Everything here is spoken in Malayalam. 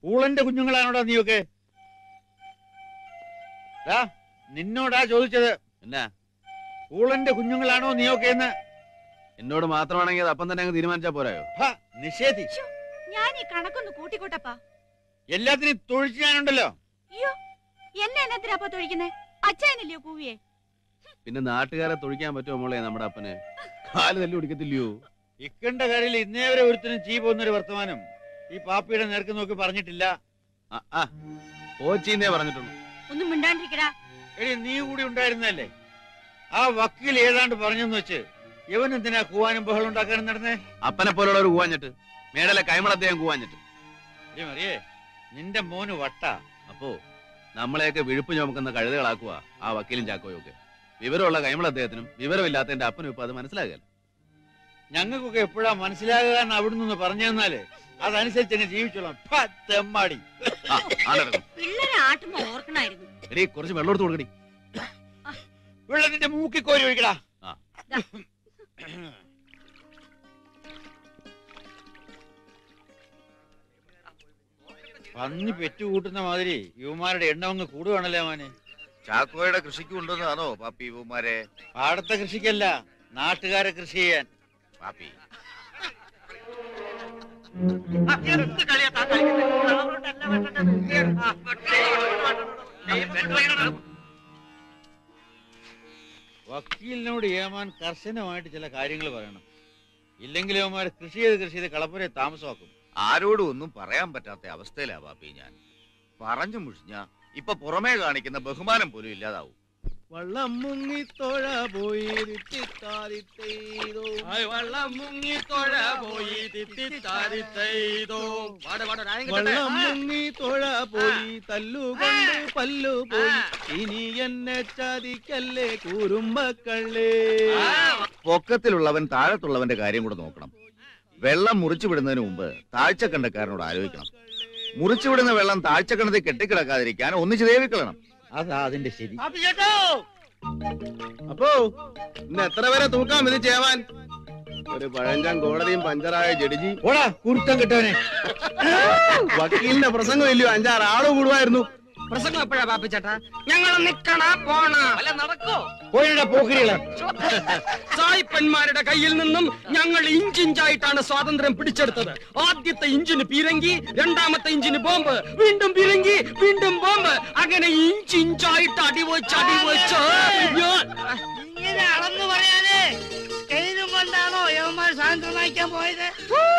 ഊളന്റെ കുഞ്ഞുങ്ങളാണോടാ നീയൊക്കെ ദാ, നിന്നോടാ ചോദിച്ചത് എന്നാ ഊളന്റെ കുഞ്ഞുങ്ങളാണോ നീയൊക്കെ എന്ന് എന്നോട് മാത്രമാണെങ്കിൽ അത് അപ്പം തന്നെ അങ്ങ് തീരുമാനിച്ചാ പോരായോ ഹ, നിഷേധി ഞാൻ ഈ കണക്കൊന്ന് കൂട്ടിക്കോട്ടപ്പാ എല്ലാത്തിനും തൊഴിച്ച് ഞാനുണ്ടല്ലോ അയ്യോ എന്നെ എന്നത്തിനാ അപ്പൊ തൊഴിക്കുന്നേ അച്ഛനല്ലയോ കൂവിയെ പിന്നെ നാട്ടുകാരെ തൊഴിക്കാൻ പറ്റുമോ മോളെ നമ്മുടെ അപ്പന് കാല് തല്ലി കുടിക്കത്തില്ലയോ ഇക്കണ്ട കാര്യത്തിൽ ഇന്നേ വരെ ഒരുത്തിനും ചീ പോകുന്നൊരു വർത്തമാനം ഈ പാപ്പിയുടെ നേർക്ക് നോക്കി പറഞ്ഞിട്ടില്ല ആ, ആ കോച്ചിന്നേ പറഞ്ഞിട്ടുള്ളൂ ഒന്നും മിണ്ടാണ്ടിരിക്കടാ എടി നീ കൂടി ഉണ്ടായിരുന്നല്ലേ ആ വക്കീൽ ഏതാണ്ട് പറഞ്ഞെന്ന് വെച്ച് ഇവൻ എന്തിനാ കൂവാനും ബഹളം ഉണ്ടാക്കാനും നടന്നേ അപ്പനെ പോലുള്ളവർ കൂവാഞ്ഞിട്ട് മേടലെ കൈമളദ്ദേഹം കൂവാഞ്ഞിട്ട് എടി മറിയേ നിന്റെ മോന് വട്ട അപ്പോ നമ്മളെയൊക്കെ വിഴുപ്പ് ചുമക്കുന്ന കഴുതകളാക്കുക ആ വക്കീലും ചാക്കോയും ഒക്കെ വിവരമുള്ള കൈമള അദ്ദേഹത്തിനും വിവരമില്ലാത്ത എന്റെ അപ്പനും ഇപ്പൊ അത് മനസ്സിലാകല ഞങ്ങൾക്കൊക്കെ എപ്പോഴാ മനസ്സിലാകുക എന്ന് അവിടുന്ന് ഒന്ന് പറഞ്ഞു തന്നാലേ അതനുസരിച്ച് അങ്ങ് ജീവിച്ചോളാം ഫ, തെമ്മാടി ആ, ആണെടുക്കും. പിള്ളേരെ ആട്ടുമ്പോ ഓർക്കണായിരുന്നു എടീ കുറച്ച് വെള്ളം എടുത്ത് കൊടുക്കടി വെള്ളത്തിന്റെ മൂക്കി കോരി ഒഴിക്കടാ ആ. ദാ. പന്നി പെറ്റു കൂട്ടുന്ന മാതിരി യുവമാരുടെ എണ്ണം അങ്ങ് കൂടുവാണല്ലേ മോനെ ചാക്കോയുടെ കൃഷിക്ക് കൊണ്ടുവന്നതാണോ പാപ്പി പൂമാരെ പാടത്തെ കൃഷിക്കല്ല നാട്ടുകാരെ കൃഷി ചെയ്യാൻ പാപ്പി വക്കീലിനോട് ഏമാൻ കർശനമായിട്ട് ചില കാര്യങ്ങൾ പറയണം ഇല്ലെങ്കിൽ അവന്മാർ കൃഷി ചെയ്ത് കൃഷി ചെയ്ത് കളപ്പുരെ താമസമാക്കും ആരോടും ഒന്നും പറയാൻ പറ്റാത്ത അവസ്ഥയിലാ പാപ്പി ഞാൻ പറഞ്ഞു മുഷിഞ്ഞ ഇപ്പൊ പുറമേ കാണിക്കുന്ന ബഹുമാനം പോലും ഇല്ലാതാവും വള്ളം മുങ്ങി തോഴ പോയി വള്ളം മുങ്ങി തൊഴ പോയി തിത്തിത്താരിത്തൈതോ വള്ളം മുങ്ങി തോഴ പോയി തല്ലുകൊണ്ട് പല്ലു പോയി ഇനി എന്നെ ചതിക്കല്ലേ കൂറുമ്പക്കള്ളേ പൊക്കത്തിലുള്ളവൻ താഴത്തുള്ളവന്റെ കാര്യം കൂടെ നോക്കണം വെള്ളം മുറിച്ചു വിടുന്നതിന് മുമ്പ് താഴ്ചക്കണ്ടക്കാരനോട് ആലോചിക്കണം മുറിച്ചു വിടുന്ന വെള്ളം താഴ്ചക്കണ്ടത്തിൽ കെട്ടിക്കിടക്കാതിരിക്കാൻ ഒന്നിച്ച് ദേവിക്കളണം അതാ അതിന്റെ ശരി അപ്പോ ഇന്ന് എത്ര പേരെ തൂക്കാം ഇത് ചേവാൻ ഒരു പഴഞ്ചൻ കോടതിയും പഞ്ചറായ ജഡ്ജി ഓടാ കുരുത്തം കിട്ടവനെ വക്കീലിന്റെ പ്രസംഗം ഇല്ലയോ അഞ്ചാറ് ആള് കൂടുമായിരുന്നു പ്രസംഗം എപ്പോഴാ പാപ്പിച്ചേട്ടാ ഞങ്ങൾ നിക്കണ പോണ അല്ല നടക്കോ പോയിടാ പോക്കിരികളെ സായിപ്പന്മാരുടെ കയ്യിൽ നിന്നും ഞങ്ങൾ ഇഞ്ചിഞ്ചായിട്ടാണ് സ്വാതന്ത്ര്യം പിടിച്ചെടുത്തത് ആദ്യത്തെ ഇഞ്ചിന് പീരങ്കി രണ്ടാമത്തെ ഇഞ്ചിന് ബോംബ് വീണ്ടും പീരങ്കി വീണ്ടും ബോംബ് അങ്ങനെ ഇഞ്ചിഞ്ചായിട്ട് അടിവെച്ച് അടിവെച്ച് ഞാൻ ഇങ്ങനെ അളന്നു പറയാതെ കയ്യിലും കൊണ്ടാണോ യവന്മാർ സ്വാതന്ത്ര്യം വാങ്ങിക്കാൻ പോയത്